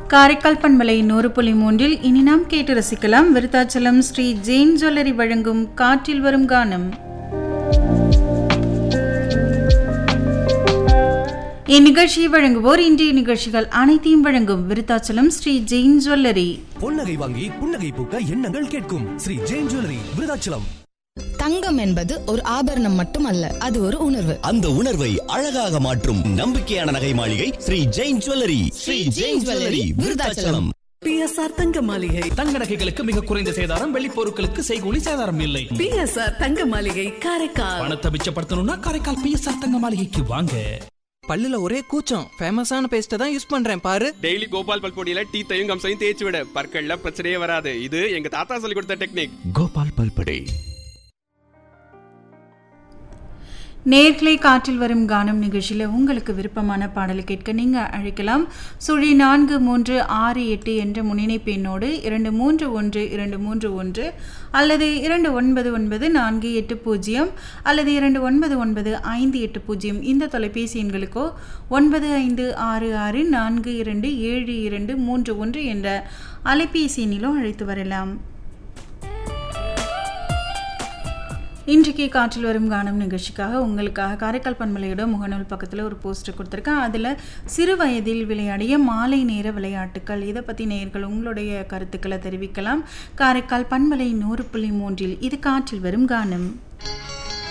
காரைக்கால் பண்பலை நூறு புள்ளி மூன்றில் இனி நாம் கேட்டு ரசிக்கலாம் விருத்தாச்சலம் ஸ்ரீ ஜெயின் ஜுவல்லரி வழங்கும் காற்றில் வரும் கானம் இந்நிகழ்ச்சியை வழங்குவோர் இன்றைய நிகழ்ச்சிகள் அனைத்தையும் வழங்கும் விருத்தாச்சலம் ஸ்ரீ ஜெயின் ஜுவல்லரி பொன்னகை வாங்கி புன்னகை பூக்க எண்ணங்கள் கேட்கும் ஸ்ரீ ஜெயின் ஜுவல்லரி விருதாச்சலம் தங்கம் என்பது ஒரு ஆபரணம் மட்டுமல்ல அது ஒரு உணர்வு அந்த உணர்வை அழகாக மாற்றும் நம்பிக்கையான நகை மாளிகை Sri Jain jewellery Sri Jain jewellery Virudhachalam BSR தங்க மாளிகை தங்க நகைகளுக்கு மிக குறைந்த சேதாரம் வெள்ளி பொருட்களுக்கு செய்கூலி சேதாரம் இல்லை பிஎஸ்ஆர் தங்க மாளிகை காரைக்கால் பணத்தை மிச்சப்படுத்தணும்னா காரைக்கால் பிஎஸ்ஆர் தங்க மாளிகைக்கு வாங்க பல்லுல ஒரே கூச்சம் ஃபேமஸான பேஸ்ட்டை தான் யூஸ் பண்றேன் பாரு டெய்லி கோபால் பல்பொடியில டீத்தையும் கம்சையும் தேய்ச்சி விட பற்கள்ல பிரச்சனையே வராது இது எங்க தாத்தா சொல்லி கொடுத்த டெக்னிக் கோபால் பல்படே நேர்களை காற்றில் வரும் கானம் நிகழ்ச்சியில் உங்களுக்கு விருப்பமான பாடலை கேட்க நீங்கள் அழைக்கலாம் சுழி நான்கு மூன்று ஆறு எட்டு என்ற முன்னிணைப்பு எண்ணோடு இரண்டு மூன்று ஒன்று இரண்டு மூன்று ஒன்று அல்லது இரண்டு ஒன்பது ஒன்பது நான்கு எட்டு பூஜ்ஜியம் அல்லது இரண்டு ஒன்பது ஒன்பது ஐந்து எட்டு பூஜ்ஜியம் இந்த தொலைபேசி எண்களுக்கோ ஒன்பது ஐந்து ஆறு ஆறு நான்கு இரண்டு ஏழு இரண்டு மூன்று ஒன்று என்ற அலைபேசி எண்ணிலோ அழைத்து வரலாம் இன்றைக்கு காற்றில் வரும் கானம் நிகழ்ச்சிக்காக உங்களுக்காக காரைக்கால் பண்பலையோட முகநூல் பக்கத்தில் ஒரு போஸ்டர் கொடுத்துருக்கேன் அதில் சிறு வயதில் விளையாடிய மாலை நேர விளையாட்டுக்கள் இதை பற்றி நேயர்கள் உங்களுடைய கருத்துக்களை தெரிவிக்கலாம் காரைக்கால் பண்பலை நூறு புள்ளி மூன்றில் இது காற்றில் வரும் கானம்